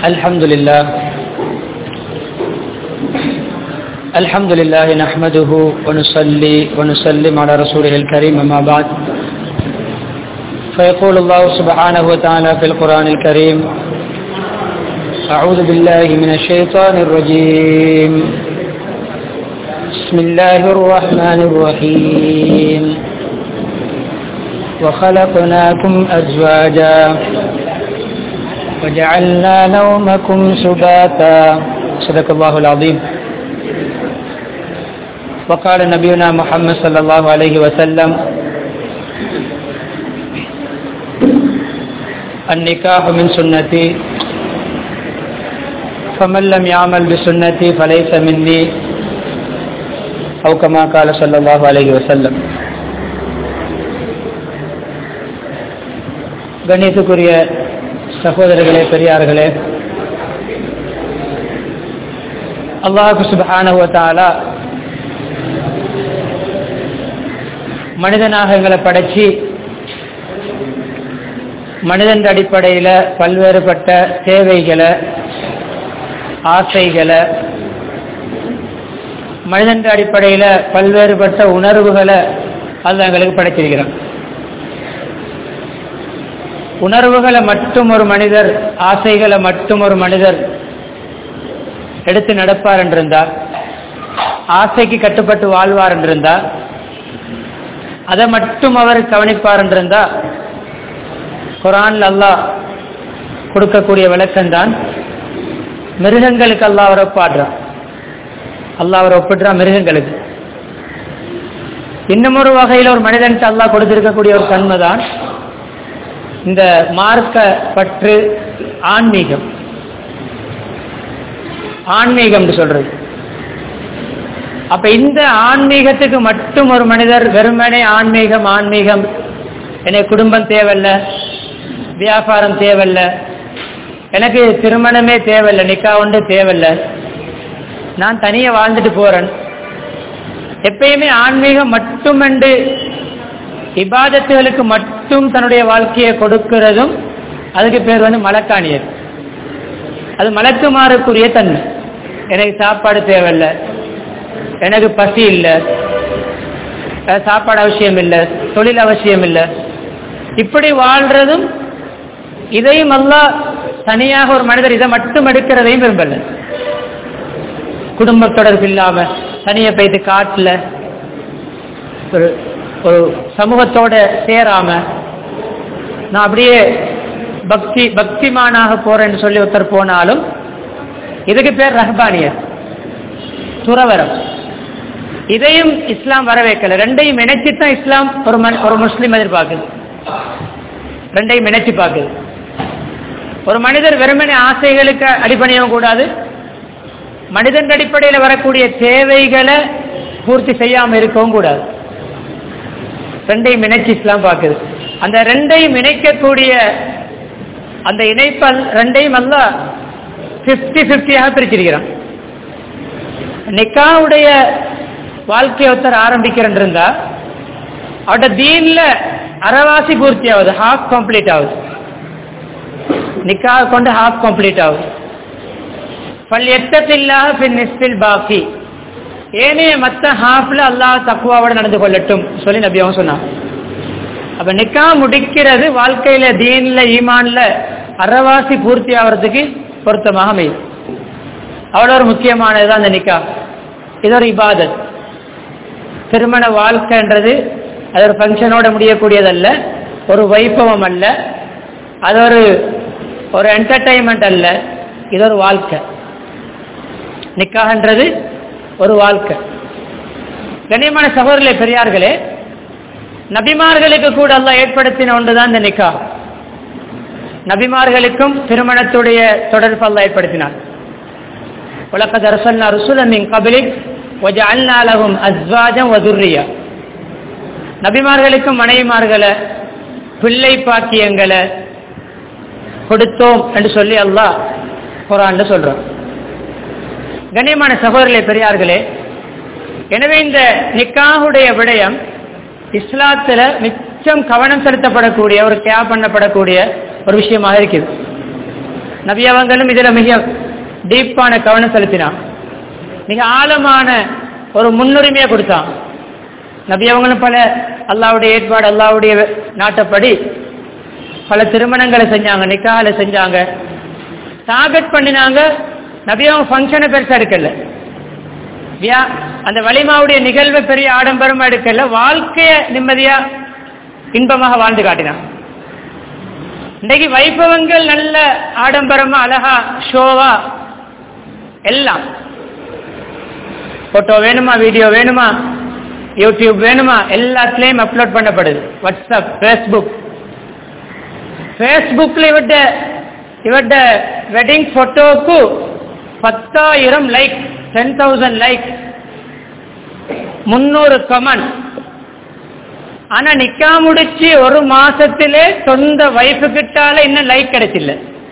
الحمد لله الحمد لله نحمده ونصلي ونسلم على رسوله الكريم أما بعد فيقول الله سبحانه وتعالى في القرآن الكريم أعوذ بالله من الشيطان الرجيم بسم الله الرحمن الرحيم وخلقناكم أزواجا وجعلنا نومكم سباتا صدق الله العظيم وقال نبينا محمد صلى الله عليه وسلم النكاح من سنتي فمن لم يعمل بسنتي فليس مني أو كما قال صلى الله عليه وسلم கணியத்துக்குரிய சகோதரர்களே பெரியார்களே அல்லாஹு சுபானுவத்தாலா மனிதனாக எங்களை படைச்சி மனிதன் அடிப்படையில் பல்வேறுபட்ட தேவைகளை ஆசைகளை மனிதன் அடிப்படையில் பல்வேறுபட்ட உணர்வுகளை அது எங்களுக்கு படைச்சிருக்கிறான் உணர்வுகளை மட்டும் ஒரு மனிதர் ஆசைகளை மட்டும் ஒரு மனிதர் எடுத்து நடப்பார் என்றிருந்தார் ஆசைக்கு கட்டுப்பட்டு வாழ்வார் என்றிருந்தார் அதை மட்டும் அவர் கவனிப்பார் என்றிருந்தா குரான் அல்லாஹ் கொடுக்கக்கூடிய விளக்கம்தான் மிருகங்களுக்கு அல்லாஹ் அவர் ஒப்பாடுறான் அல்லாஹ் அவர் ஒப்பிடுறான் மிருகங்களுக்கு இன்னும் ஒரு வகையில் ஒரு மனிதனுக்கு அல்லாஹ் கொடுத்திருக்கக்கூடிய ஒரு தன்மை தான் இந்த மார்க்க பற்று ஆன்மீகம் ஆன்மீகம் சொல்றது அப்ப இந்த ஆன்மீகத்துக்கு மட்டும் ஒரு மனிதர் வெறுமனே ஆன்மீகம் ஆன்மீகம் எனக்கு குடும்பம் தேவையில்ல வியாபாரம் தேவையில்ல எனக்கு திருமணமே தேவையில்ல நிக்கா ஒன்று தேவையில்ல நான் தனியே வாழ்ந்துட்டு போறேன் எப்பயுமே ஆன்மீகம் மட்டுமென்று இபாதத்துகளுக்கு மட்டும் தன்னுடைய வாழ்க்கையை கொடுக்கிறதும் அதுக்கு பேர் வந்து மலக்காணியர் அது மலக்குமாறுக்குரிய தன்மை எனக்கு சாப்பாடு தேவையில்லை எனக்கு பசி இல்லை சாப்பாடு அவசியம் இல்லை தொழில் அவசியம் இல்லை இப்படி வாழ்றதும் இதையும் அல்லா தனியாக ஒரு மனிதர் இதை மட்டும் எடுக்கிறதையும் விரும்பல குடும்ப தொடர்பு இல்லாம தனியை போயிட்டு காட்டுல ஒரு ஒரு சமூகத்தோட சேராம நான் அப்படியே பக்தி பக்திமானாக போறேன்னு சொல்லி ஒருத்தர் போனாலும் இதுக்கு பேர் ரஹ்பானியர் துறவரம் இதையும் இஸ்லாம் வர வைக்கல ரெண்டையும் இணைச்சுத்தான் இஸ்லாம் ஒரு மன் ஒரு முஸ்லீம் எதிர்பார்க்குது ரெண்டையும் இணைச்சு பார்க்குது ஒரு மனிதர் வெறுமனே ஆசைகளுக்கு அடிப்படையவும் கூடாது மனிதன் அடிப்படையில் வரக்கூடிய தேவைகளை பூர்த்தி செய்யாம இருக்கவும் கூடாது ரெண்டையும் இணைச்சு இஸ்லாம் பார்க்குது அந்த ரெண்டையும் இணைக்கக்கூடிய அந்த இணைப்பல் ரெண்டையும் அல்ல பிப்டி பிப்டியாக பிரிச்சிருக்கிறான் நிக்காவுடைய வாழ்க்கையை ஒருத்தர் ஆரம்பிக்கிறன் இருந்தா அவட தீன்ல அறவாசி பூர்த்தி ஆகுது ஹாஃப் கம்ப்ளீட் ஆகுது நிக்கா கொண்டு ஹாஃப் கம்ப்ளீட் ஆகுது பல் எத்தத்தில்லாக பின் நிஸ்பில் பாக்கி ஏனைய மத்த ஹாஃப்ல அல்லாஹ் தக்குவாவோட நடந்து கொள்ளட்டும் சொல்லி நபி அவன் சொன்னான் அப்ப நிக்கா முடிக்கிறது வாழ்க்கையில தீன்ல ஈமான்ல அறவாசி பூர்த்தி ஆகிறதுக்கு பொருத்தமாக அமையும் அவ்வளோ ஒரு முக்கியமானதுதான் அந்த நிக்கா இது ஒரு இபாதத் திருமண வாழ்க்கைன்றது அது ஒரு ஃபங்க்ஷனோட முடியக்கூடியதல்ல ஒரு வைபவம் அல்ல அது ஒரு ஒரு என்டர்டைன்மெண்ட் அல்ல இது ஒரு வாழ்க்கை நிக்காகன்றது ஒரு வாழ்க்கை கண்ணியமான சகோதரர்களே பெரியார்களே நபிமார்களுக்கு கூட எல்லாம் ஏற்படுத்தின ஒன்றுதான் இந்த நிக்கா நபிமார்களுக்கும் திருமணத்துடைய தொடர்பு அல்ல ஏற்படுத்தினார் உலகத் அரசல்லா ருசுலம் மின் கபிலிக் وجعلنا لهم ازواجا وذريه நபிமார்களுக்கும் மனைவிமார்களை பிள்ளை பாக்கியங்களை கொடுத்தோம் என்று சொல்லி அல்லாஹ் குரான்ல சொல்றான் கண்ணியமான சகோதரர்களே பெரியார்களே எனவே இந்த நிக்காஹுடைய விடயம் இஸ்லாத்துல மிச்சம் கவனம் செலுத்தப்படக்கூடிய ஒரு கேப் பண்ணப்படக்கூடிய ஒரு விஷயமாக இருக்குது நபி அவங்களும் இதுல மிக டீப்பான கவனம் செலுத்தினான் மிக ஆழமான ஒரு முன்னுரிமையை கொடுத்தான் நபி அவங்களும் பல அல்லாவுடைய ஏற்பாடு அல்லாவுடைய நாட்டப்படி பல திருமணங்களை செஞ்சாங்க நிக்கால செஞ்சாங்க டார்கெட் பண்ணினாங்க நபி அவங்க ஃபங்க்ஷனை பெருசா எடுக்கல வியா- அந்த வலிமாவுடைய நிகழ்வை பெரிய ஆடம்பரமா எடுக்கல வாழ்க்கைய நிம்மதியா இன்பமாக வாழ்ந்து காட்டினான் இன்னைக்கு வைபவங்கள் நல்ல ஆடம்பரமா அழகா ஷோவா எல்லாம் போட்டோ வேணுமா வீடியோ வேணுமா யூடியூப் வேணுமா எல்லாத்துலயும் அப்லோட் பண்ணப்படுது வாட்ஸ்அப் ஃபேஸ்புக் ஃபேஸ்புக்ல இவட்ட இவட்ட வெட்டிங் போட்டோக்கு பத்தாயிரம் லைக் டென் தௌசண்ட் லைக் முன்னூறு கமெண்ட் ஆனா நிக்கா முடிச்சு ஒரு மாசத்திலே சொந்த வைஃபு கிட்டால இன்னும் லைக் கிடைச்சில்ல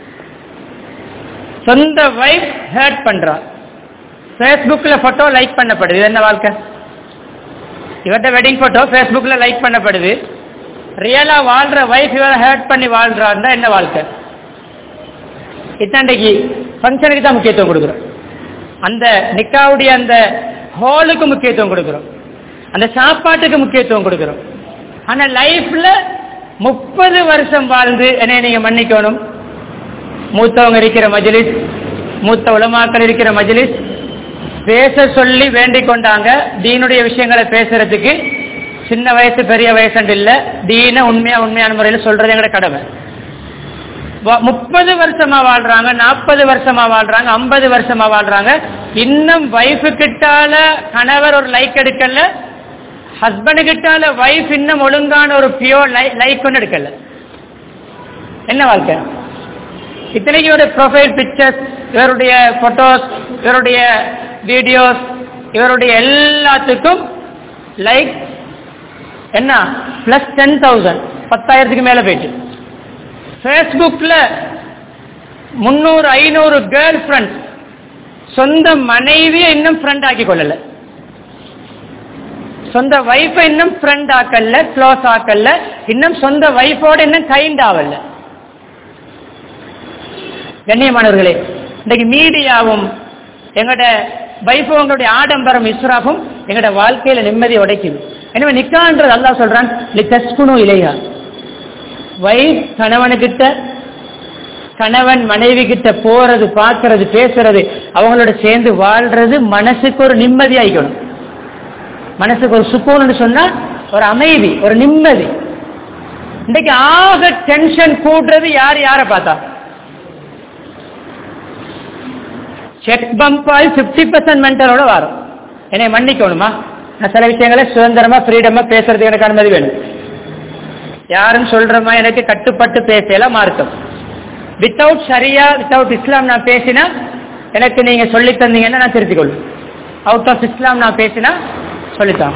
சொந்த வைஃப் ஹேட் பண்றா ஃபேஸ்புக்ல போட்டோ லைக் பண்ணப்படுது இது என்ன வாழ்க்கை இவர்கிட்ட வெட்டிங் போட்டோ ஃபேஸ்புக்ல லைக் பண்ணப்படுது ரியலா வாழ்ற வைஃப் இவரை ஹேட் பண்ணி வாழ்றாருந்தா என்ன வாழ்க்கை இத்தாண்டைக்கு ஃபங்க்ஷனுக்கு தான் முக்கியத்துவம் கொடுக்குறோம் அந்த நிக்காவுடைய அந்த ஹாலுக்கு முக்கியத்துவம் கொடுக்குறோம் அந்த சாப்பாட்டுக்கு முக்கியத்துவம் கொடுக்குறோம் ஆனா லைஃப்ல முப்பது வருஷம் வாழ்ந்து என்னை நீங்க மன்னிக்கணும் மூத்தவங்க இருக்கிற மஜ்லிஸ் மூத்த உலமாக்கள் இருக்கிற மஜ்லிஸ் பேச சொல்லி வேண்டிக் கொண்டாங்க தீனுடைய விஷயங்களை பேசுறதுக்கு சின்ன வயசு பெரிய வயசு இல்ல தீன உண்மையா உண்மையான முறையில் சொல்றது எங்களோட கடமை வ- முப்பது வருஷமா வாழ்றாங்க நாற்பது வருஷமா வாழ்றாங்க ஐம்பது வருஷமா வாழ்றாங்க இன்னும் வைஃபு கிட்டால கணவர் ஒரு லைக் எடுக்கல ஹஸ்பண்ட் கிட்டால வைஃப் இன்னும் ஒழுங்கான ஒரு பியோர் லைக் ஒன்று எடுக்கல என்ன வாழ்க்கை இத்தனைக்கு ஒரு ப்ரொஃபைல் பிக்சர்ஸ் இவருடைய போட்டோஸ் இவருடைய வீடியோஸ் இவருடைய எல்லாத்துக்கும் லைக் என்ன பிளஸ் டென் தௌசண்ட் பத்தாயிரத்துக்கு மேல போயிட்டு ஃபேஸ்புக்கில் முந்நூறு ஐநூறு கேர்ள் ஃப்ரெண்ட் சொந்த மனைவியை இன்னும் ஃப்ரெண்ட் ஆக்கி கொள்ளல சொந்த வைஃபை இன்னும் ஃப்ரெண்ட் ஆக்கல்ல க்ளோஸ் ஆக்கல்ல இன்னும் சொந்த வைஃபோட இன்னும் கைண்ட் ஆகல கண்ணியமானவர்களே இன்றைக்கு மீடியாவும் எங்கட வைபவங்களுடைய ஆடம்பரம் இஸ்ராஃபும் எங்கட வாழ்க்கையில நிம்மதியை உடைக்குது எனவே நிக்கான்றது அல்லாஹ் சொல்றான் லித்தஸ்குனு இலையா வைஃப் கணவனுக்கிட்ட கணவன் மனைவி கிட்ட போறது பார்க்கறது பேசுறது அவங்களோட சேர்ந்து வாழ்றது மனசுக்கு ஒரு நிம்மதி ஆயிக்கணும் மனசுக்கு ஒரு சுக்கூன்னு சொன்னா ஒரு அமைதி ஒரு நிம்மதி இன்னைக்கு ஆக டென்ஷன் கூடுறது யார் யாரை பார்த்தா செக் பம்ப் ஆகி பிப்டி பர்சன்ட் மென்டலோட வரும் என்னை மன்னிக்கணுமா நான் சில விஷயங்களை சுதந்திரமா ஃப்ரீடமா பேசுறதுக்கு எனக்கு அனுமதி வேணும் யாரும் சொல்றமா எனக்கு கட்டுப்பட்டு பேசல மார்க்கம் வித்தவுட் சரியா வித்தவுட் இஸ்லாம் நான் பேசினா எனக்கு நீங்க சொல்லி தந்தீங்கன்னா நான் திருத்திக் கொள்வேன் அவுட் ஆஃப் இஸ்லாம் நான் பேசினா சொல்லித்தான்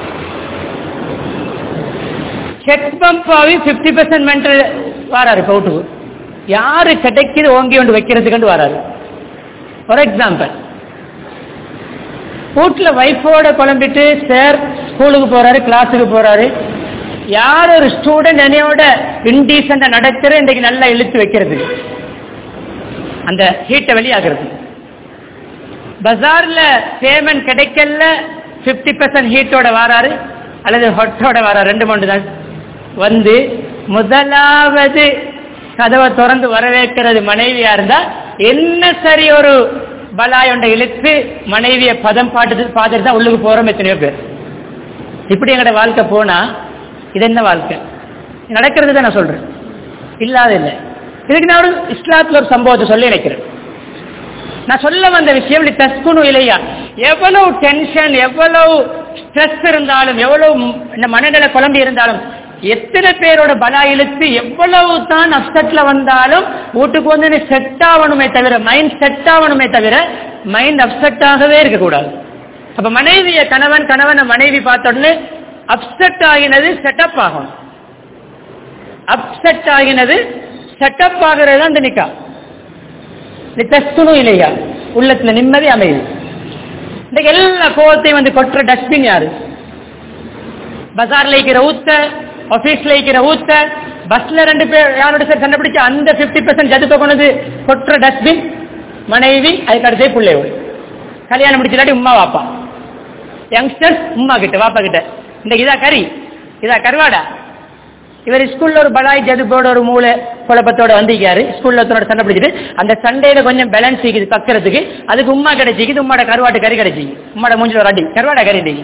செக் பம்ப் ஆகி பிப்டி பர்சன்ட் மென்டல் வராரு பவுட்டுக்கு யாரு கிடைக்குது ஓங்கி கொண்டு வைக்கிறதுக்கு வராரு ஃபார் எக்ஸாம்பிள் வீட்டில் ஒய்ஃபோட குழம்பிட்டு சார் ஸ்கூலுக்கு போறாரு கிளாஸுக்கு போறாரு யார் ஒரு ஸ்டூடெண்ட் என்னையோட இன்டீசெண்டா நடக்கிற இன்றைக்கு நல்லா இழுத்து வைக்கிறது அந்த ஹீட்டை வெளியாகிறது பஜார்ல பேமெண்ட் கிடைக்கல பிப்டி பர்சன்ட் ஹீட்டோட வராரு அல்லது ஹொட்டோட வராரு ரெண்டு மூணு தான் வந்து முதலாவது கதவை திறந்து வரவேற்கிறது மனைவியா இருந்தா என்ன சரி ஒரு பலாயொண்டை இழுத்து மனைவியை பதம் பாட்டு பார்த்துட்டு தான் உள்ளுக்கு போறோம் எத்தனையோ பேர் இப்படி எங்களோட வாழ்க்கை போனா இது என்ன வாழ்க்கை நடக்கிறது தான் நான் சொல்றேன் இல்லாத இல்லை இதுக்கு நான் ஒரு இஸ்லாத்துல ஒரு சம்பவத்தை சொல்லி நினைக்கிறேன் நான் சொல்ல வந்த விஷயம் இப்படி தஸ்குனு இல்லையா எவ்வளவு டென்ஷன் எவ்வளவு ஸ்ட்ரெஸ் இருந்தாலும் எவ்வளவு இந்த மனநிலை குழம்பி இருந்தாலும் எத்தனை பேரோட பலா இழுத்து எவ்வளவு தான் அப்செட்ல வந்தாலும் வீட்டுக்கு வந்து செட் ஆகணுமே தவிர மைண்ட் செட் ஆகணுமே தவிர மைண்ட் அப்செட் ஆகவே இருக்கக்கூடாது அப்ப மனைவிய கணவன் கணவனை மனைவி பார்த்த உடனே அப்செட் ஆகினது செட்டப் ஆகும் அப்செட் ஆகினது செட்டப் ஆகிறது அந்த நிக்கா தஸ்குனும் இல்லையா உள்ளத்துல நிம்மதி அமையுது இன்னைக்கு எல்லா கோவத்தையும் வந்து கொட்டுற டஸ்ட்பின் யாரு பஜார்ல இருக்கிற ஊத்த ஆபீஸ்ல இருக்கிற ஊத்த பஸ்ல ரெண்டு பேர் யாரோட சார் சண்டை பிடிச்சு அந்த பிப்டி பெர்சென்ட் ஜதுப்பை கொண்டு கொட்டுற டஸ்ட்பின் மனைவி அதுக்கு அடுத்தே பிள்ளையோடு கல்யாணம் முடிச்சிடாட்டி உமா வாப்பா யங்ஸ்டர்ஸ் உமா கிட்ட வாப்பா கிட்ட இந்த இதா கறி இதா கருவாடா இவர் ஸ்கூல்ல ஒரு பலாய் ஜதுப்போட ஒரு மூளை குழப்பத்தோட வந்திருக்காரு ஸ்கூல்ல ஒருத்தரோட சண்டை பிடிச்சிட்டு அந்த சண்டையில கொஞ்சம் பேலன்ஸ் இருக்குது கக்கிறதுக்கு அதுக்கு உமா கிடைச்சிக்குது உமாட கருவாட்டு கறி கிடைச்சிக்கு உமாட மூஞ்சில ஒரு அடி கருவாடா கறி இன்னைக்கு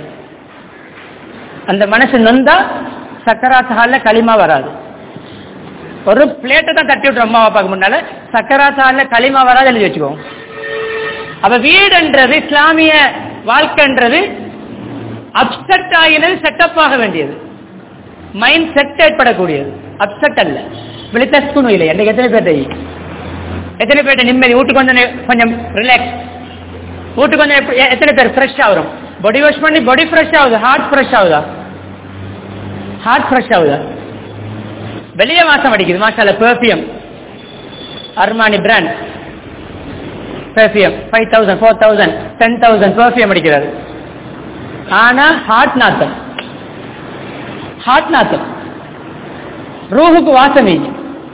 அந்த மனசு நொந்தா சக்கராத் ஹால்ல களிமா வராது ஒரு பிளேட்டை தான் தட்டி விட்டுரும் அம்மா அப்பாவுக்கு முன்னால சக்கராத் ஹால்ல களிமா வராது எழுதி வச்சுக்கோங்க அப்ப வீடுன்றது இஸ்லாமிய வாழ்க்கைன்றது அப்செட் ஆகினது செட்டப் ஆக வேண்டியது மைண்ட் செட் ஏற்படக்கூடியது அப்செட் அல்ல விழித்தஸ்குணும் இல்லை எனக்கு எத்தனை பேர் தெரியும் எத்தனை பேர்ட்ட நிம்மதி வீட்டுக்கு வந்து கொஞ்சம் ரிலாக்ஸ் வீட்டுக்கு வந்து எப்ப- எ- எத்தனை பேர் ஃப்ரெஷ் ஆகுறோம் பாடி வாஷ் பண்ணி பாடி ஃப்ரெஷ் ஆகுது ஹார்ட் ஃப்ரெஷ் ஆகுதா ஹார்ட் ஃப்ரெஷ் ஆகுதா வெளியே வாசம் அடிக்குது மாசால perfume Armani brand perfume five thousand four thousand ten thousand perfume அடிக்கிறாரு ஆனா ஹார்ட் நாத்தம் ஹார்ட் நாத்தம் ரூஹுக்கு வாசம் இல்லை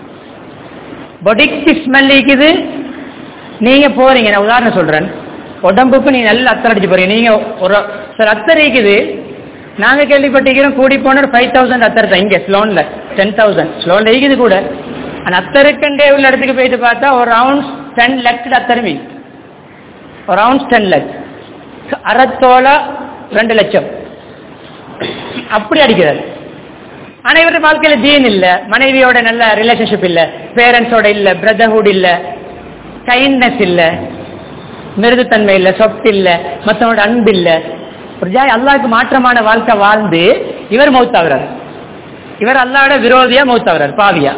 பொடிக்கு ஸ்மெல் இருக்குது நீங்க போறீங்க நான் உதாரணம் சொல்றேன் உடம்புக்கு நீங்க நல்ல அத்தர் அடிச்சு போறீங்க நீங்க ஒரு சார் அத்தர் இருக்குது நாங்க கேள்விப்பட்டிருக்கிறோம் கூடி போன ஒரு ஃபைவ் தௌசண்ட் அத்தர் தான் இங்க ஸ்லோன்ல டென் தௌசண்ட் ஸ்லோன்ல இருக்குது கூட அந்த அத்தருக்கண்டே உள்ள இடத்துக்கு போயிட்டு பார்த்தா ஒரு ரவுண்ட்ஸ் டென் லெக்ஸ் அத்தருமி ஒரு ரவுண்ட்ஸ் டென் லெக்ஸ் அறத்தோல ரெண்டு லட்சம் அப்படி அடிக்கிறார் ஆனா இவருடைய வாழ்க்கையில தீன் இல்ல மனைவியோட நல்ல ரிலேஷன்ஷிப் இல்ல பேரண்ட்ஸோட இல்ல பிரதர்ஹுட் இல்ல கைண்ட்னஸ் இல்ல மிருதுத்தன்மை இல்ல சொத்து இல்ல மத்தவனோட அன்பு இல்ல ஒரு ஜாய் அல்லாஹ்வுக்கு மாற்றமான வாழ்க்கை வாழ்ந்து இவர் மௌத்தாகிறார் இவர் அல்லாவோட விரோதியா மௌத்தாகிறார் பாவியா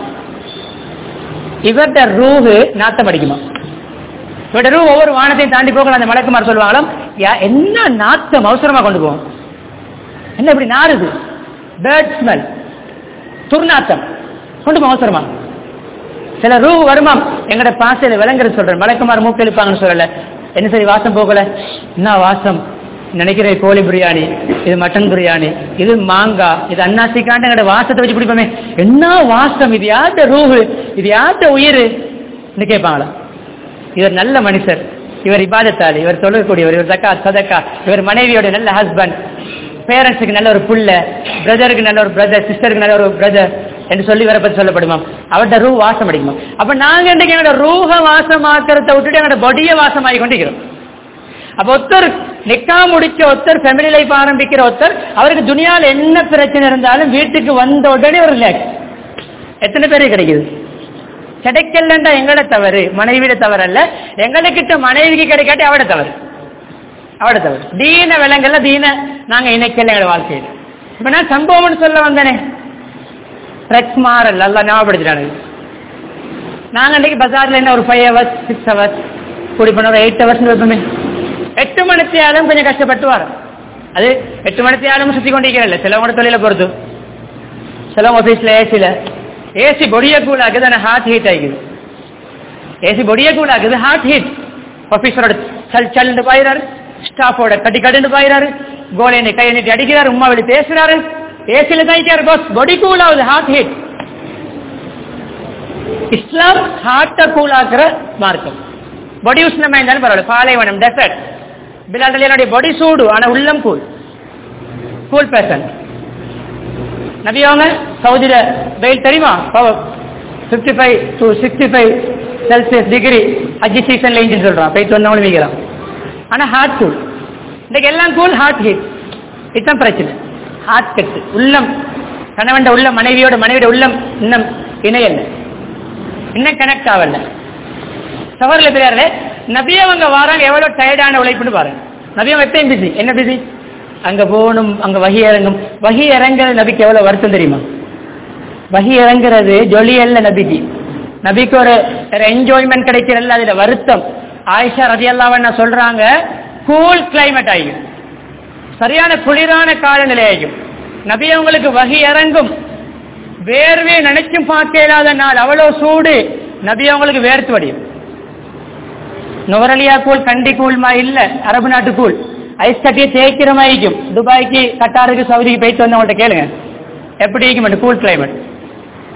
இவர்ட ரூஹு நாத்தம் அடிக்குமா இவருடைய ரூ ஒவ்வொரு வானத்தையும் தாண்டி போகலாம் அந்த மலக்குமார் சொல்லுவாங்களாம் யா, என்ன நாத்தம் அவசரமா கொண்டு போவோம் என்ன இப்படி நாறுது பேர்ட் ஸ்மெல் துர்நாத்தம் கொண்டு போவோம் அவசரமா சில ரூ வருமாம் எங்கட பாசையில விளங்குறது சொல்றேன் மலக்குமார் மூக்கு எழுப்பாங்கன்னு சொல்லல என்ன சரி வாசம் போகல என்ன வாசம் நினைக்கிறேன் கோழி பிரியாணி இது மட்டன் பிரியாணி இது மாங்காய் இது அன்னாசிக்காண்ட எங்கட வாசத்தை வச்சு பிடிப்போமே என்ன வாசம் இது யார்கிட்ட ரூஹு இது யார்கிட்ட உயிர் கேட்பாங்களா இவர் நல்ல மனுஷர் இவர் இபாதத்தாளி இவர் தொழக்கூடியவர் இவர் தக்கா சதக்கா இவர் மனைவியோட நல்ல ஹஸ்பண்ட் பேரண்ட்ஸுக்கு நல்ல ஒரு புள்ள பிரதருக்கு நல்ல ஒரு பிரதர் சிஸ்டருக்கு நல்ல ஒரு பிரதர் என்று சொல்லி இவரை பத்தி சொல்லப்படுமா அவர்கிட்ட ரூ வாசம் அடிக்குமா அப்ப நாங்க இன்றைக்கு எங்களோட ரூஹ வாசமாக்கிறத விட்டுட்டு எங்களோட பொடிய வாசமாகி கொண்டிருக்கிறோம் அப்ப ஒருத்தர் நிக்கா முடிச்ச ஒருத்தர் ஃபேமிலி லைஃப் ஆரம்பிக்கிற ஒருத்தர் அவருக்கு துனியால என்ன பிரச்சனை இருந்தாலும் வீட்டுக்கு வந்த உடனே ஒரு ரிலாக்ஸ் எத்தனை பேருக்கு கிடைக்குது கிடைக்கலண்டா எங்களோட தவறு மனைவியோட தவறு அல்ல எங்களுக்கிட்ட மனைவிக்கு கிடைக்காட்டி அவட தவறு அவட தவறு தீன விலங்கல்ல தீன நாங்க இணைக்கல எங்களோட வாழ்க்கையில் இப்ப நான் சம்பவம்னு சொல்ல வந்தனே ட்ரக்ஸ் மாறல் நல்லா ஞாபகப்படுத்திட்டானுங்க நாங்க அன்றைக்கு பஜார்ல என்ன ஒரு ஃபைவ் ஹவர்ஸ் சிக்ஸ் ஹவர்ஸ் கூடி பண்ண ஒரு எயிட் ஹவர்ஸ் வைப்போமே எட்டு மணித்தியாலும் கொஞ்சம் கஷ்டப்பட்டு வரோம் அது எட்டு மணித்தியாலும் சுத்தி கொண்டிருக்கிறல்ல சிலவங்க தொழில பொறுத்து சிலவங்க ஆஃபீஸ்ல ஏசில ஏசி பொடிய கூல் ஆகுது ஆனால் ஹார்ட் ஹீட் ஆகிக்குது ஏசி பொடிய கூல் ஆகுது ஹார்ட் ஹீட் ஆஃபீஸரோட சல் சல்னு பாயிறாரு ஸ்டாஃபோட கட்டி கட்டுன்னு பாயிறாரு கோலையை கையை நீட்டி அடிக்கிறாரு உமா வெளி பேசுறாரு ஏசில தான் பாஸ் பொடி கூல் ஆகுது ஹார்ட் ஹீட் இஸ்லாம் ஹார்ட்டை கூலாக்குற மார்க்கம் பொடி உஷ்ணமா இருந்தாலும் பரவாயில்ல பாலைவனம் டெசர்ட் பிலால் அலியனுடைய பொடி சூடு ஆனா உள்ளம் கூல் கூல் பேசன் நபி அவங்க சவுதியில வெயில் தெரியுமா fifty five to sixty five celsius degree அஜி சீசன்ல இன்ஜின் சொல்றான் போயிட்டு வந்தவங்களும் வீக்கிறான் ஆனா ஹார்ட் கூல் இன்னைக்கு எல்லாம் கூல் ஹார்ட் ஹீட் இதுதான் பிரச்சனை ஹார்ட் கட்டு உள்ளம் கணவன் உள்ள மனைவியோட மனைவியோட உள்ளம் இன்னும் இணையல்ல இன்னும் கனெக்ட் ஆகல சவர்ல பெரியாரு நபி அவங்க வாராங்க எவ்வளவு டயர்டான உழைப்புன்னு பாருங்க நபி அவங்க எப்பயும் பிஸி என்ன பிஸி அங்க போகணும் அங்க வகி இறங்கும் வகி இறங்குறது நபிக்கு எவ்வளவு வருத்தம் தெரியுமா வகி இறங்குறது ஜொலி அல்ல நபிக்கு நபிக்கு ஒரு என்ஜாய்மெண்ட் கிடைக்கிறல்ல அதுல வருத்தம் ஆயிஷா ரதி அல்லாவண்ணா சொல்றாங்க கூல் கிளைமேட் ஆகிடும் சரியான குளிரான காலநிலை ஆகும் நபி அவங்களுக்கு வகி இறங்கும் வேர்வே நினைச்சும் பார்க்க இயலாத நாள் அவ்வளவு சூடு நபி அவங்களுக்கு வேர்த்து வடியும் நுவரலியா கூழ் கண்டி கூழ்மா இல்ல அரபு நாட்டு கூழ் ஐஸ் கட்டியை தேய்க்கிற மாதிரிக்கும் துபாய்க்கு கட்டாருக்கு சவுதிக்கு போயிட்டு வந்தவங்கள்ட்ட கேளுங்க எப்படி இருக்கும் அந்த கூல் கிளைமேட்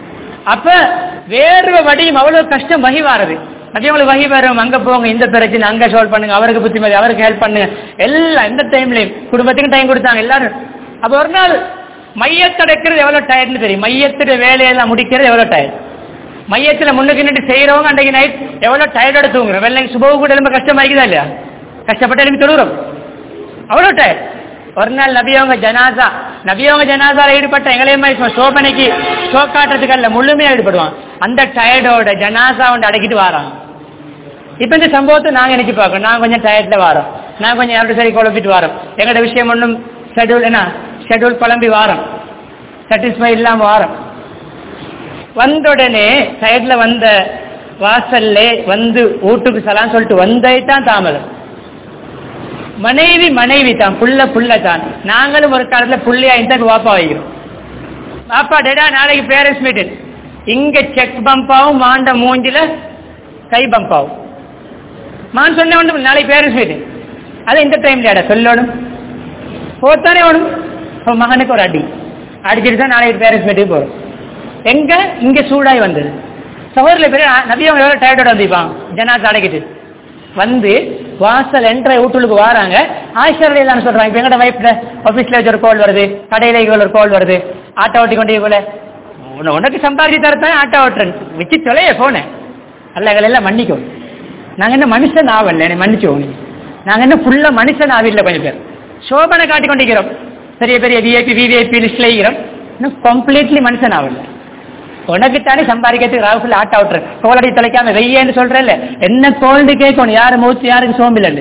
அப்ப வேர்வை வடியும் அவ்வளவு கஷ்டம் வகி வாரது அதே உங்களுக்கு வகி வரும் அங்க போங்க இந்த பிரச்சனை அங்க சால்வ் பண்ணுங்க அவருக்கு புத்திமதி அவருக்கு ஹெல்ப் பண்ணுங்க எல்லாம் எந்த டைம்லயும் குடும்பத்துக்கும் டைம் கொடுத்தாங்க எல்லாரும் அப்ப ஒரு நாள் மையத்தடைக்கிறது எவ்வளவு டயர்ட்னு தெரியும் மையத்துடைய வேலையெல்லாம் முடிக்கிறது எவ்வளவு டயர்ட் மையத்துல முன்னுக்கு நின்று செய்யறவங்க அன்றைக்கு நைட் எவ்வளவு டயர்டோட தூங்குறோம் வெள்ளை சுபவு கூட ரொம்ப கஷ்டமாயிருக்குதா இல்லையா கஷ்டப்பட்டு எனக்கு தொழுகிறோம் அவ்வளவு டயர்ட் ஒரு நாள் நபியவங்க ஜனாசா நபியவங்க ஜனாசால ஈடுபட்ட எங்களையுமே சோபனைக்கு சோக்காட்டுறதுக்கு அல்ல முழுமையா ஈடுபடுவான் அந்த டயர்டோட ஜனாசா வந்து அடக்கிட்டு வாரான் இப்ப இந்த சம்பவத்தை நாங்க நினைச்சு பார்க்கணும் நான் கொஞ்சம் டயர்ட்ல வாரோம் நான் கொஞ்சம் யாரோட சரி குழப்பிட்டு வாரோம் எங்களோட விஷயம் ஒன்றும் ஷெட்யூல் என்ன ஷெட்யூல் குழம்பி வாரம் சாட்டிஸ்ஃபை இல்லாம வாரம் வந்த உடனே சைட்ல வந்த வாசல்ல வந்து வீட்டுக்கு சலாம் சொல்லிட்டு வந்தே தான் தாமதம் மனைவி மனைவி தான் புள்ள புள்ள தான் நாங்களும் ஒரு காலத்துல புள்ளையா இருந்தா வாப்பா வைக்கிறோம் வாப்பா டேடா நாளைக்கு பேரண்ட்ஸ் மீட்டிங் இங்க செக் பம்பாவும் மாண்ட மூஞ்சில கை பம்பாவும் மான் சொன்ன ஒன்று நாளைக்கு பேரண்ட்ஸ் மீட்டிங் அது இந்த டைம்ல சொல்லணும் போத்தானே வேணும் இப்போ மகனுக்கு ஒரு அடி அடிச்சிட்டு தான் நாளைக்கு பேரண்ட்ஸ் மீட்டிங் போறோம் எங்க இங்க சூடாய் வந்தது சகோதரில் பெரிய நபி அவங்க எவ்வளவு டயர்டோட வந்திருப்பான் ஜனாஸ் அடைக்கிட்டு வந்து வாசல் என்ற வீட்டுக்கு வராங்க ஆயிஷர் தான் சொல்றாங்க இப்ப எங்கட வைஃப்ல ஆபீஸ்ல வச்சு ஒரு கோல் வருது கடையில ஒரு கோல் வருது ஆட்டோ ஓட்டி கொண்டு போல உனக்கு சம்பாதிச்சு தரத்தான் ஆட்டோ ஓட்டுறேன் வச்சு தொலைய போனேன் அல்ல எல்லாம் மன்னிக்கும் நாங்க என்ன மனுஷன் ஆவல்ல என்னை மன்னிச்சோம் நீ நாங்க என்ன ஃபுல்லா மனுஷன் ஆவில்ல கொஞ்சம் பேர் சோபனை காட்டி கொண்டிருக்கிறோம் பெரிய பெரிய விஐபி விவிஐபி லிஸ்ட்ல இருக்கிறோம் இன்னும் கம்ப்ளீட்லி மனுஷன் ஆகல உனக்கு தானே சம்பாதிக்கிறதுக்கு ராகுல் ஆட்ட அவுட்ரு கோலடி தொலைக்காம வெய்யன்னு சொல்றேன்ல என்ன கோல்டு கேட்கணும் யாரு மூச்சு யாருக்கு சோம்பில்லன்னு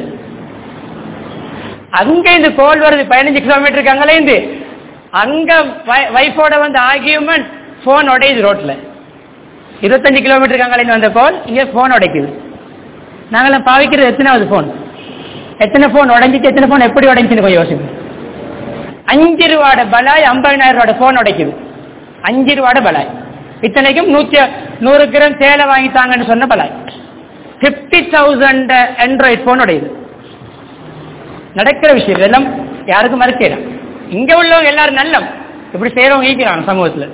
அங்க இந்த கோல் வருது பதினஞ்சு கிலோமீட்டருக்கு அங்கல இருந்து அங்க வைஃபோட வந்து ஆகியுமெண்ட் போன் உடையுது ரோட்ல இருபத்தஞ்சு கிலோமீட்டருக்கு அங்கே வந்த கோல் இங்க போன் உடைக்குது நாங்களாம் பாவிக்கிறது எத்தனாவது போன் எத்தனை போன் உடைஞ்சிட்டு எத்தனை போன் எப்படி உடைஞ்சுன்னு கொஞ்சம் யோசிக்கும் அஞ்சு ரூபாட பலாய் ஐம்பதினாயிரம் ரூபாட போன் உடைக்குது அஞ்சு ரூபாட பலாய் இத்தனைக்கும் நூத்தி நூறு கிராம் சேலை வாங்கித்தாங்கன்னு சொன்ன பலாய் பிப்டி தௌசண்ட் ஆண்ட்ராய்ட் போன் உடையுது நடக்கிற விஷயம் இதெல்லாம் யாருக்கும் மறுக்கல இங்க உள்ளவங்க எல்லாரும் நல்லம் இப்படி செய்யறவங்க ஈக்கிறாங்க சமூகத்துல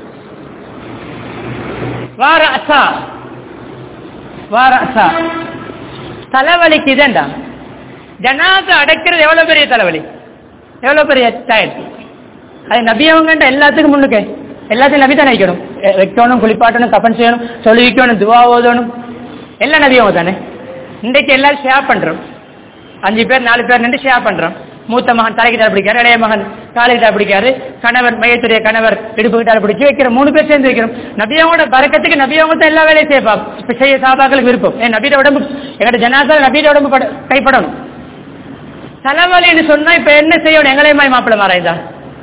வார அசா வார அசா தலைவலிக்கு இதேண்டா ஜனாத அடைக்கிறது எவ்வளவு பெரிய தலைவலி எவ்வளவு பெரிய டயர் அது நபியவங்கன்ற எல்லாத்துக்கும் முன்னுக்கு எல்லாத்தையும் நபி தானே வைக்கணும் வைக்கணும் குளிப்பாட்டணும் கப்பன் செய்யணும் சொல்லி வைக்கணும் துவா ஓதணும் எல்லாம் நபியவங்க தானே இன்றைக்கு எல்லாரும் ஷேர் பண்றோம் அஞ்சு பேர் நாலு பேர் நின்று ஷேர் பண்றோம் மூத்த மகன் தலைக்கிட்ட பிடிக்காரு இளைய மகன் காலைக்கிட்ட பிடிக்காரு கணவர் மையத்துடைய கணவர் இடுப்பு கிட்ட பிடிச்சி வைக்கிற மூணு பேர் சேர்ந்து வைக்கிறோம் நபியாவோட பறக்கத்துக்கு நபியாவங்க தான் எல்லா வேலையும் செய்யப்பா இப்ப செய்ய சாபாக்களுக்கு விருப்பம் ஏன் நபியோட உடம்பு எங்கட ஜனாசா நபியோட உடம்பு பட- கைப்படணும் தலைவலின்னு சொன்னா இப்ப என்ன செய்யணும் எங்களே மாய் மாப்பிள்ள மாறாய்தா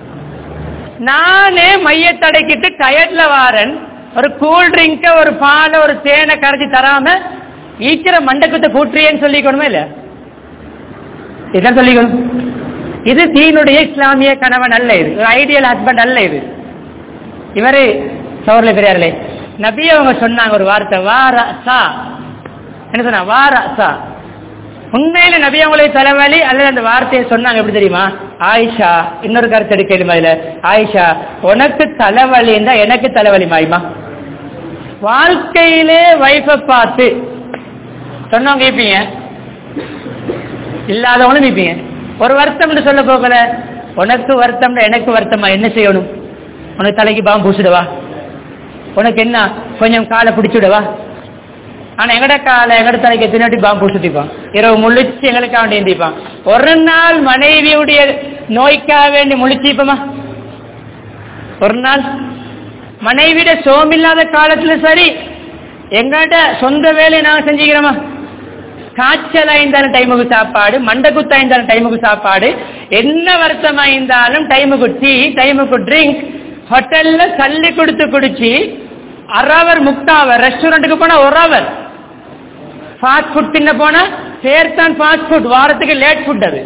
நானே மையத்தடைக்கிட்டு டயர்ட்ல வாரன் ஒரு கூல் ட்ரிங்க ஒரு பாலை ஒரு தேனை கரைச்சி தராம ஈக்கிற மண்டக்கத்தை கூட்டுறியேன்னு சொல்லிக்கணுமே இல்ல இதான் சொல்லிக்கணும் இது தீனுடைய இஸ்லாமிய கணவன் அல்ல இது ஐடியல் ஹஸ்பண்ட் அல்ல இது இவரு சோர்ல பெரியார்களே நபி அவங்க சொன்னாங்க ஒரு வார்த்தை வார சா என்ன சொன்னா வார சா உண்மையில நபி அவங்களுடைய தலைவலி அல்லது அந்த வார்த்தையை சொன்னாங்க எப்படி தெரியுமா ஆயிஷா இன்னொரு கருத்து எடுக்கணும் அதுல ஆயிஷா உனக்கு தலைவலி இருந்தா எனக்கு தலைவலி மாயுமா வாழ்க்கையிலே வைஃப பார்த்து சொன்னவங்க கேட்பீங்க இல்லாதவங்களும் கேட்பீங்க ஒரு வருத்தம் சொல்ல போகல உனக்கு வருத்தம் எனக்கு வருத்தமா என்ன செய்யணும் உனக்கு தலைக்கு பாவம் பூசிடவா உனக்கு என்ன கொஞ்சம் காலை பிடிச்சுடவா ஆனா எங்கட கால எங்கட தலைக்கு எத்தனை பாம்பு பூசிப்பான் இரவு முழிச்சு எங்களுக்காக வேண்டி எந்திப்பான் ஒரு நாள் மனைவியுடைய நோய்க்காக வேண்டி முழிச்சிப்போமா ஒரு நாள் மனைவிட சோமில்லாத காலத்துல சரி எங்கள்கிட்ட சொந்த வேலையை நாங்க செஞ்சுக்கிறோமா காய்ச்சல் ஆயிருந்தாலும் டைமுக்கு சாப்பாடு மண்டகுத்து ஆயிருந்தாலும் டைமுக்கு சாப்பாடு என்ன வருத்தமா இருந்தாலும் டைமுக்கு டீ டைமுக்கு ட்ரிங்க் ஹோட்டல்ல தள்ளி கொடுத்து குடிச்சு அரை அவர் முக்காவர் ரெஸ்டாரண்ட்டுக்கு போனா ஒரு அவர் ஃபாஸ்ட் ஃபுட் தின்ன போனா பேர் தான் ஃபாஸ்ட் ஃபுட் வாரத்துக்கு லேட் ஃபுட் அது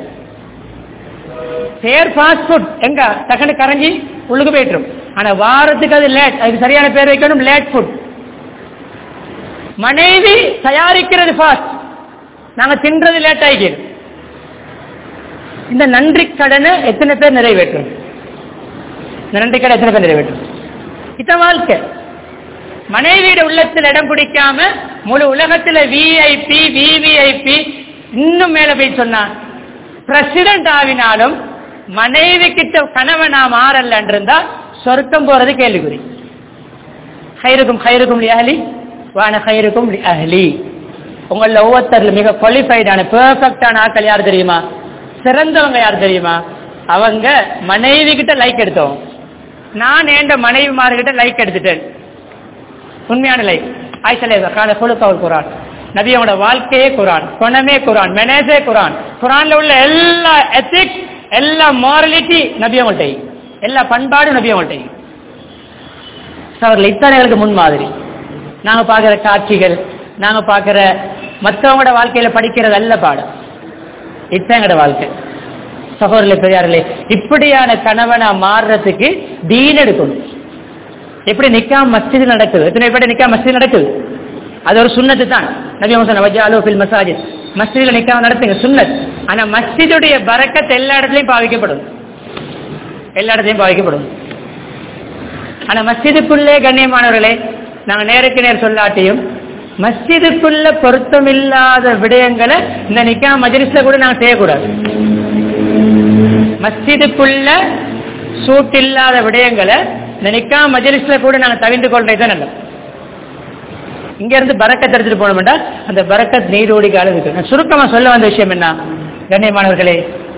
பேர் ஃபாஸ்ட் ஃபுட் எங்க டக்குனு கரைஞ்சி உள்ளுக்கு போயிட்டுரும் ஆனா வாரத்துக்கு அது லேட் அதுக்கு சரியான பேர் வைக்கணும் லேட் ஃபுட் மனைவி தயாரிக்கிறது ஃபாஸ்ட் நாங்க தின்றது லேட் ஆகிக்கிறது இந்த நன்றி கடனை எத்தனை பேர் நிறைவேற்றும் இந்த நன்றி கடை எத்தனை பேர் நிறைவேற்றும் இதான் வாழ்க்கை மனைவியோட உள்ளத்தில் இடம் பிடிக்காம முழு உலகத்துல விஐபி விவிஐபி இன்னும் மேல போய் சொன்னா பிரசிடண்ட் ஆவினாலும் மனைவி கிட்ட கணவனா மாறலன் இருந்தா சொர்க்கம் போறது கேள்விக்குறி ஹைருக்கும் ஹைருக்கும் அஹலி வான ஹைருக்கும் அஹலி உங்கள ஒவ்வொருத்தர்ல மிக குவாலிஃபைடான பெர்ஃபெக்டான ஆட்கள் யார் தெரியுமா சிறந்தவங்க யார் தெரியுமா அவங்க மனைவி கிட்ட லைக் எடுத்தோம் நான் ஏண்ட மனைவிமார்கிட்ட லைக் எடுத்துட்டேன் உண்மையான லைக் ஆய்ச்சலே கால கொழுக்கவர் குரான் நபியோட வாழ்க்கையே குரான் குணமே குரான் மெனேஜே குரான் குரான்ல உள்ள எல்லா எத்திக்ஸ் எல்லா மாரலிட்டி நபியவங்கள்ட்ட எல்லா பண்பாடும் நபியவங்கள்ட்ட அவர்கள் இத்தனைகளுக்கு முன்மாதிரி நாங்க பார்க்கிற காட்சிகள் நாங்க பார்க்கிற மற்றவங்களோட வாழ்க்கையில படிக்கிறது அல்ல பாடம் இத்தங்கட வாழ்க்கை சகோதரர்களே பெரியார்களே இப்படியான கணவனா மாறுறதுக்கு தீன் எடுக்கணும் எப்படி நிக்கா மஸ்ஜித் நடக்குது எத்தனை பேர் நிக்கா மஸ்ஜித் நடக்குது அது ஒரு சுண்ணத்து தான் நபி சொன்ன வஜாலோ ஃபில் மசாஜித் மஸ்ஜிதில் நிக்கா நடத்துங்க சுண்ணத் ஆனா மஸ்ஜிதுடைய பரக்கத் எல்லா இடத்துலயும் பாவிக்கப்படும் எல்லா இடத்துலயும் பாவிக்கப்படும் ஆனா மஸ்ஜிதுக்குள்ளே கண்ணியமானவர்களே நாங்க நேருக்கு நேர் சொல்லாட்டியும் மஸ்ஜிதுக்குள்ள பொருத்தமில்லாத விடயங்களை இந்த நிக்கா மஜ்லிஸ்ல கூட நாங்க செய்யக்கூடாது மஸ்ஜிதுக்குள்ள சூட் இல்லாத விடயங்களை இந்த நிக்கா மஜ்லிஸ்ல கூட நாங்க தவிர்த்து கொள்றது தான் நல்லது இங்க இருந்து பறக்கத்தை எடுத்துட்டு போனோம்டா அந்த பறக்கத் நீரோடி காலம் இருக்கு நான் சுருக்கமா சொல்ல வந்த விஷயம் என்ன கண்ணியமானவர்களே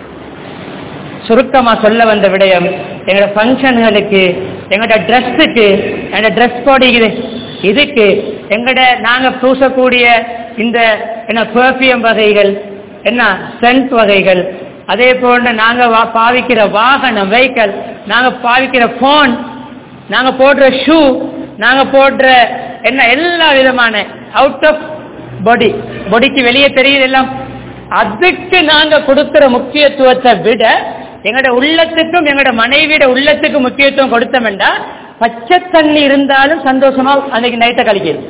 சுருக்கமா சொல்ல வந்த விடயம் எங்களோட ஃபங்க்ஷன்களுக்கு எங்களோட ட்ரெஸ்ஸுக்கு எங்களோட ட்ரெஸ் போடிக்குது இதுக்கு எங்கட நாங்க பூசக்கூடிய இந்த என்ன பெர்ஃபியூம் வகைகள் என்ன சென்ட் வகைகள் அதே போன்று நாங்க வா- பாவிக்கிற வாகனம் வெஹிக்கல் நாங்க பாவிக்கிற போன் நாங்க போடுற ஷூ நாங்க போடுற என்ன எல்லா விதமான அவுட் ஆஃப் பாடி பாடிக்கு வெளியே தெரியுது எல்லாம் அதுக்கு நாங்க கொடுக்கிற முக்கியத்துவத்தை விட எங்களோட உள்ளத்துக்கும் எங்களோட மனைவியோட உள்ளத்துக்கும் முக்கியத்துவம் கொடுத்தோம்டா பச்சை தண்ணி இருந்தாலும் சந்தோஷமா அன்னைக்கு நைட்டை கழிக்கிறது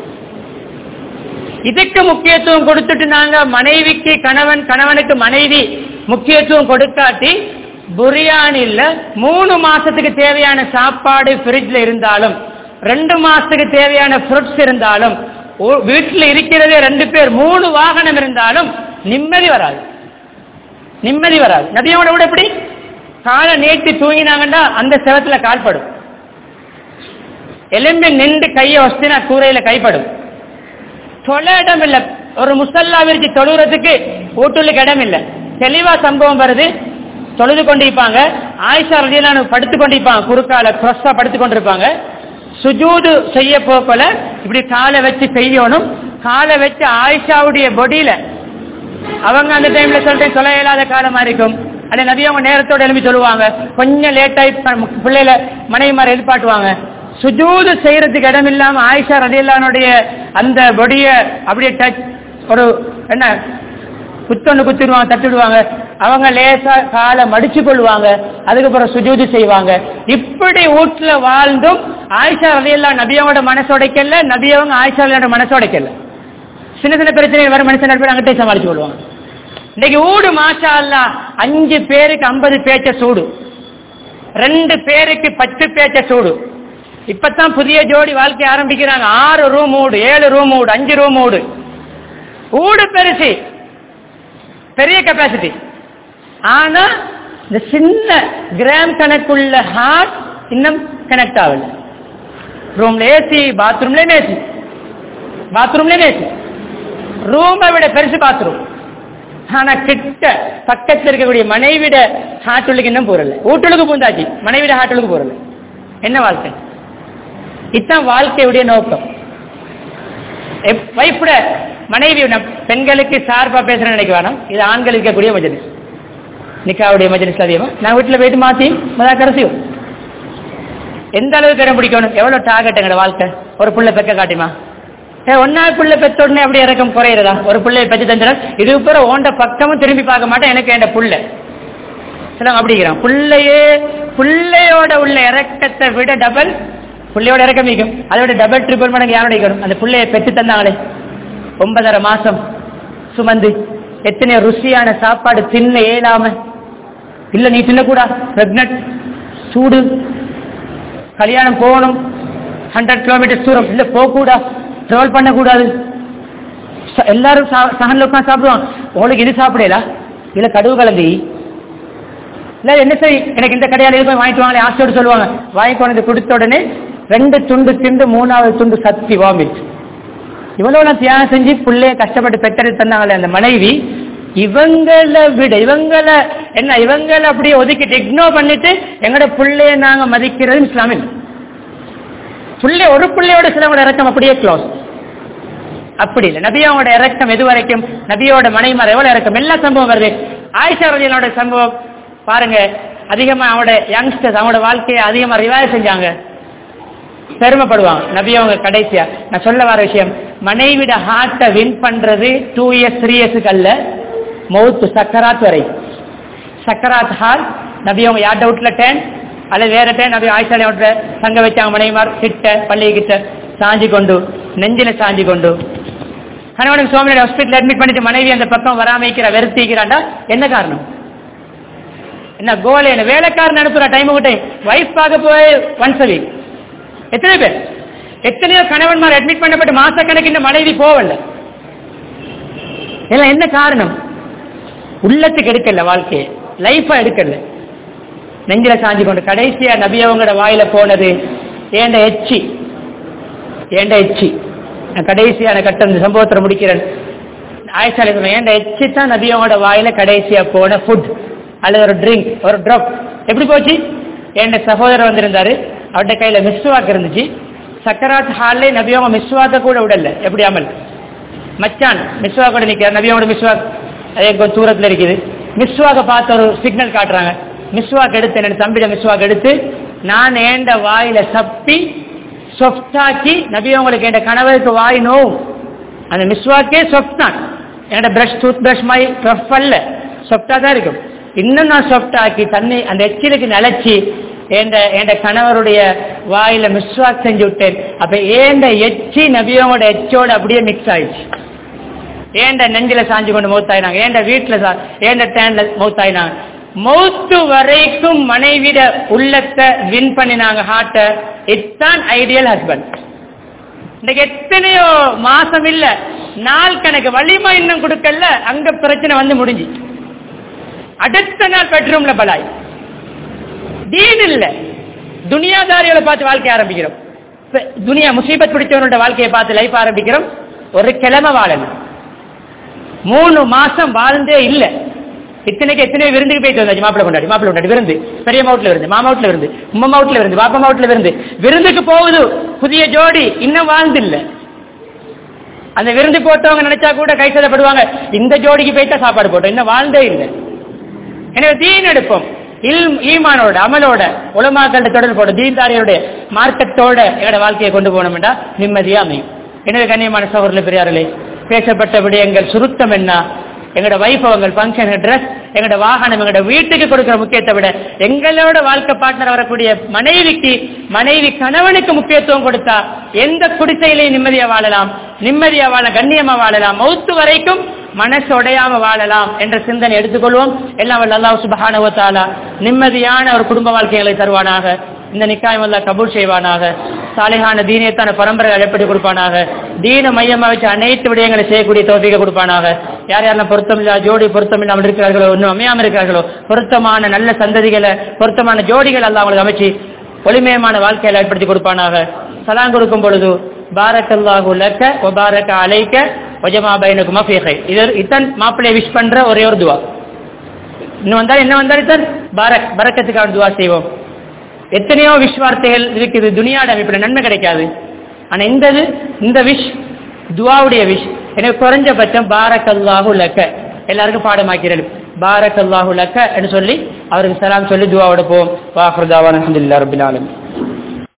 இதுக்கு முக்கியத்துவம் கொடுத்துட்டு நாங்க மனைவிக்கு கணவன் கணவனுக்கு மனைவி முக்கியத்துவம் கொடுக்காட்டி பிரியாணில மூணு மாசத்துக்கு தேவையான சாப்பாடு ஃப்ரிட்ஜ்ல இருந்தாலும் ரெண்டு மாசத்துக்கு தேவையான ஃப்ரூட்ஸ் இருந்தாலும் ஒ- வீட்டுல இருக்கிறதே ரெண்டு பேர் மூணு வாகனம் இருந்தாலும் நிம்மதி வராது நிம்மதி வராது நபியோட விட எப்படி காலை நீட்டி தூங்கினாங்கன்னா அந்த செவத்துல கால்படும் எலும்பி நின்று கையை வசதினா கூரையில கைப்படும் தொலை இடம் இல்ல ஒரு முசல்லா விரிச்சு தொழுகிறதுக்கு வீட்டுள்ளுக்கு இடம் இல்ல தெளிவா சம்பவம் வருது தொழுது கொண்டிருப்பாங்க ஆயிஷா ரலியல்லாஹு படுத்து கொண்டிருப்பாங்க குறுக்கால cross-ஆ படுத்து கொண்டிருப்பாங்க சுஜூது செய்ய போக்கல இப்படி காலை வச்சு செய்யணும் காலை வச்சு ஆயிஷாவுடைய பொடியில அவங்க அந்த டைம்ல சொல்லிட்டு சொல்ல இயலாத காலமா இருக்கும் அதே நபி அவங்க நேரத்தோட எழுப்பி சொல்லுவாங்க கொஞ்சம் லேட் ஆகி ப- பிள்ளைல மனைவி மாதிரி எழுப்பாட்டுவாங்க சுஜூது செய்யறதுக்கு இடம் இல்லாம ஆயிஷா ரலியல்லானுடைய அந்த பொடிய அப்படியே டச் ஒரு என்ன குத்தொன்னு குத்திடுவாங்க தட்டிடுவாங்க அவங்க லேசா காலை மடிச்சு கொள்வாங்க அதுக்கப்புறம் சுஜூது செய்வாங்க இப்படி வீட்டுல வாழ்ந்தும் ஆயிஷா ரலியல்லா நபியாவோட மனசோடைக்கல நபியவங்க ஆயிஷா ரலியோட மனசோடைக்கல சின்ன சின்ன பிரச்சனை வர மனுஷன் நடுவில் அங்கிட்டே சமாளிச்சு கொள்வாங்க இன்னைக்கு ஊடு மாஷா அல்லா அஞ்சு பேருக்கு ஐம்பது பேச்ச சூடு ரெண்டு பேருக்கு பத்து பேச்ச சூடு இப்பதான் புதிய ஜோடி வாழ்க்கை ஆரம்பிக்கிறாங்க ஆறு ரூம் ஊடு ஏழு ரூம் ஊடு அஞ்சு ரூம் ஊடு ஊடு பெருசு பெரிய கெப்பாசிட்டி ஆனா இந்த சின்ன கிராம் கணக்குள்ள ஹார்ட் இன்னும் கனெக்ட் ஆகல ரூம்ல ஏசி பாத்ரூம்ல ஏசி பாத்ரூம்ல ஏசி ரூமை விட பெருசு பாத்ரூம் ஆனா கிட்ட பக்கத்துல இருக்கக்கூடிய மனைவிட ஹாட்டுளுக்கு இன்னும் போறல வீட்டுளுக்கு பூந்தாச்சு மனைவிட ஹாட்டுளுக்கு போறல என்ன வாழ்க்கை இதுதான் வாழ்க்கையுடைய நோக்கம் வைஃபுட மனைவி நம் பெண்களுக்கு சார்பா பேசுறேன்னு நினைக்க வேணாம் இது ஆண்கள் இருக்கக்கூடிய மஜலிஸ் நிக்காவுடைய மஜலிஸ் அதிகமா நான் வீட்டுல போயிட்டு மாத்தி மதா கடைசியும் எந்த அளவுக்கு இடம் பிடிக்கணும் எவ்வளவு டார்கெட் எங்கட வாழ்க்கை ஒரு புள்ள பெக்க காட்டிமா ஏ ஒன்னா புள்ள பெத்த உடனே அப்படி இறக்கம் குறையிறதா ஒரு பிள்ளைய பெற்று தந்துடும் இது பிற ஓண்ட பக்கமும் திரும்பி பார்க்க மாட்டேன் எனக்கு என் புள்ள சிலவங்க அப்படிங்கிறான் புள்ளையே புள்ளையோட உள்ள இறக்கத்தை விட டபுள் புள்ளையோட இறக்கம் மிகும் அதை விட டபுள் ட்ரிபிள் மடங்கு யாரோட இருக்கணும் அந்த புள்ளைய பெற்று தந்தாங்களே ஒன்பதரை மாசம் சுமந்து எத்தனை ருசியான சாப்பாடு தின்ன இயலாம இல்ல நீ தின்னக்கூடா பிரெக்னட் சூடு கல்யாணம் போகணும் ஹண்ட்ரட் கிலோமீட்டர் தூரம் இல்ல போகக்கூடா ட்ராவல் பண்ணக்கூடாது ச- எல்லாரும் சா- சகன்ல உட்காந்து சாப்பிடுவாங்க உங்களுக்கு இது சாப்பிடல இல்ல கடுவு கலந்தி இல்ல என்ன சரி எனக்கு இந்த கடையால இது போய் வாங்கிட்டு வாங்களே ஆசையோடு சொல்லுவாங்க வாங்கி கொண்டு வந்து கொடுத்த உடனே ரெண்டு துண்டு திண்டு மூணாவது துண்டு சத்தி வாமிட் இவ்வளவு நான் தியானம் செஞ்சு பிள்ளைய கஷ்டப்பட்டு பெற்றெடுத்து தந்தாங்களே அந்த மனைவி இவங்களை விட இவங்களை என்ன இவங்களை அப்படியே ஒதுக்கிட்டு இக்னோர் பண்ணிட்டு எங்கட பிள்ளைய நாங்க மதிக்கிறது இஸ்லாமில் பிள்ளை ஒரு பிள்ளையோட சிலவங்களோட இறக்கம் அப்படியே க்ளோஸ் அப்படி இல்லை நபியாவோட இறக்கம் எது வரைக்கும் நபியோட மனைமார் எவ்வளவு இறக்கம் எல்லா சம்பவம் வருது ஆயிஷா ரஜினோட சம்பவம் பாருங்க அதிகமா அவனோட யங்ஸ்டர்ஸ் அவனோட வாழ்க்கையை அதிகமா ரிவாய் செஞ்சாங்க பெருமைப்படுவாங்க நபி அவங்க கடைசியா நான் சொல்ல வர விஷயம் மனைவிட ஹார்ட்டை வின் பண்றது டூ இயர்ஸ் த்ரீ இயர்ஸுக்கு அல்ல மவுத்து சக்கராத் வரை சக்கராத் ஹால் நபி அவங்க யார் டவுட்ல டேன் அல்லது வேற டேன் நபி ஆயிஷாலை விட்டு தங்க வச்சாங்க மனைவிமார் கிட்ட பள்ளி கிட்ட சாஞ்சி கொண்டு நெஞ்சில சாஞ்சி கொண்டு கணவனுக்கு சோமனி ஹாஸ்பிட்டல் அட்மிட் பண்ணிட்டு மனைவி அந்த பக்கம் வராமைக்கிற வெறுத்திக்கிறாண்டா என்ன காரணம் என்ன கோல் என்ன வேலைக்காரன் அனுப்புற டைம் டைம் வைஃப் பார்க்க போய் ஒன்ஸ் வீக் எத்தனை பேர் எத்தனையோ கணவன்மார் அட்மிட் பண்ணப்பட்டு மாசக்கணக்கின் மனைவி போவல இதெல்லாம் என்ன காரணம் உள்ளத்துக்கு எடுக்கல வாழ்க்கையை லைஃபா எடுக்கல நெஞ்சில சாஞ்சி கொண்டு கடைசியா நபி அவங்களோட வாயில போனது ஏண்ட எச்சி ஏண்ட எச்சி நான் கடைசியான கட்டம் இந்த சம்பவத்தை முடிக்கிறேன் ஆயிஷா சொல்லுங்க ஏண்ட எச்சி தான் நபி அவங்களோட வாயில கடைசியா போன ஃபுட் அல்லது ஒரு ட்ரிங்க் ஒரு ட்ராப் எப்படி போச்சு என் சகோதரர் வந்திருந்தாரு அவர்கிட்ட கையில மிஸ்வாக் இருந்துச்சு சக்கராத் ஹால்லே நபியவங்க மிஸ்வாக்க கூட விடல எப்படி அமல் மச்சான் மிஸ்வாக் கூட நிக்கிறார் நபியோட மிஸ்வாக் அதே கொஞ்சம் தூரத்துல இருக்குது மிஸ்வாக்க பார்த்து ஒரு சிக்னல் காட்டுறாங்க மிஸ்வாக் எடுத்து என்னோட தம்பிட மிஸ்வாக் எடுத்து நான் ஏண்ட வாயில சப்பி சொஃப்டாக்கி நபியவங்களுக்கு என் கணவருக்கு வாய் நோவும் அந்த மிஸ்வாக்கே சொஃப்ட் தான் என்னோட பிரஷ் டூத் பிரஷ் மாதிரி ரஃப் அல்ல சொஃப்டா தான் இருக்கும் இன்னும் நான் சொஃப்ட் ஆக்கி தண்ணி அந்த எச்சிலுக்கு நிலைச்சி என்ற என்ற கணவருடைய வாயில மிஸ்வாக் செஞ்சு விட்டேன் அப்ப ஏண்ட எச்சி நபியோட எச்சோட அப்படியே மிக்ஸ் ஆயிடுச்சு ஏண்ட நெஞ்சில சாஞ்சு கொண்டு மௌத்தாயினாங்க ஏண்ட வீட்டுல சா- ஏண்ட டேன்ல மௌத்தாயினாங்க மௌத்து வரைக்கும் மனைவிட உள்ளத்தை வின் பண்ணினாங்க ஹார்ட்ட இட்ஸ் ஐடியல் ஹஸ்பண்ட் இன்னைக்கு எத்தனையோ மாசம் இல்ல நாள் கணக்கு வலிமை இன்னும் கொடுக்கல அங்க பிரச்சனை வந்து முடிஞ்சு அடுத்த நாள் பெட்ரூம்ல பலாய் தீன் இல்ல துனியாதாரிகளை பார்த்து வாழ்க்கை ஆரம்பிக்கிறோம் இப்ப துனியா முசீபத் பிடிச்சவனோட வாழ்க்கையை பார்த்து லைஃப் ஆரம்பிக்கிறோம் ஒரு கிழமை வாழணும் மூணு மாசம் வாழ்ந்தே இல்ல இத்தனைக்கு எத்தனையோ விருந்துக்கு போயிட்டு வந்தாச்சு மாப்பிள்ளை கொண்டாடி மாப்பிள்ளை கொண்டாடி விருந்து பெரிய மாவட்டில் விருந்து மாமா வீட்டுல விருந்து உம்மா மாவட்டில் விருந்து பாப்பா மாவட்டில் விருந்து விருந்துக்கு போகுது புதிய ஜோடி இன்னும் வாழ்ந்து இல்ல அந்த விருந்து போட்டவங்க நினைச்சா கூட கை செய்யப்படுவாங்க இந்த ஜோடிக்கு போயிட்டா சாப்பாடு போட்டோம் இன்னும் வாழ்ந்தே இல்லை எனவே தீன் எடுப்போம் இல் ஈமானோட அமலோட உலமாக்கள்ட தொடர்பு போட தீன்தாரியோட மார்க்கத்தோட எங்களோட வாழ்க்கையை கொண்டு போனோம்டா நிம்மதியா அமையும் எனவே கண்ணியமான சகோதரர்களே பெரியார்களே பேசப்பட்ட விடயங்கள் சுருக்கம் என்ன எங்களோட வைபவங்கள் ஃபங்க்ஷன் ட்ரெஸ் எங்களோட வாகனம் எங்களோட வீட்டுக்கு கொடுக்கிற முக்கியத்தை விட எங்களோட வாழ்க்கை பார்ட்னர் வரக்கூடிய மனைவிக்கு மனைவி கணவனுக்கு முக்கியத்துவம் கொடுத்தா எந்த குடிசையிலையும் நிம்மதியா வாழலாம் நிம்மதியா வாழ கண்ணியமா வாழலாம் மௌத்து வரைக்கும் மனசு உடையாம வாழலாம் என்ற சிந்தனை எடுத்துக்கொள்வோம் எல்லாம் வல்ல அல்லாஹ் சுபஹானஹு வ தஆலா நிம்மதியான ஒரு குடும்ப வாழ்க்கைகளை தருவானாக இந்த நிக்காயம் அல்லாஹ் கபூல் செய்வானாக சாலிஹான தீனியத்தான பரம்பரை எப்படி கொடுப்பானாக தீன மையமா வச்சு அனைத்து விடயங்களை செய்யக்கூடிய தோப்பிக்க கொடுப்பானாக யார் யாரெல்லாம் பொருத்தமில்லா ஜோடி பொருத்தமில்லாமல் இருக்கிறார்களோ இன்னும் அமையாமல் இருக்கிறார்களோ பொருத்தமான நல்ல சந்ததிகளை பொருத்தமான ஜோடிகள் அல்லாஹ் அவங்களுக்கு அமைச்சு ஒளிமயமான வாழ்க்கையில ஏற்படுத்தி கொடுப்பானாக சலாம் கொடுக்கும் பொழுது பாரக்கல்லாஹு லக்க ஒபாரக்க அலைக்க ஒஜமா பைனகுமா ஃபீஹை இது இத்தன் மாப்பிள்ளைய விஷ் பண்ற ஒரே ஒரு துவா இன்னும் வந்தா என்ன வந்தாலும் சார் பரக் பரக்கத்துக்கான துவா செய்வோம் எத்தனையோ விஷ் வார்த்தைகள் இருக்குது துனியாட அமைப்புல நன்மை கிடைக்காது ஆனா இந்த இது இந்த விஷ் துவாவுடைய விஷ் எனக்கு குறைஞ்சபட்சம் பாரக்கல்லாஹு லக்க எல்லாருக்கும் பாடமாக்கிறேன் பாரக்கல்லாஹு லக்க என்று சொல்லி அவருக்கு சலாம் சொல்லி துவாவோட போவோம் வாஹ்ருதாவான் அல்ஹம்துலில்லாஹி ரப்பில் ஆலமீன்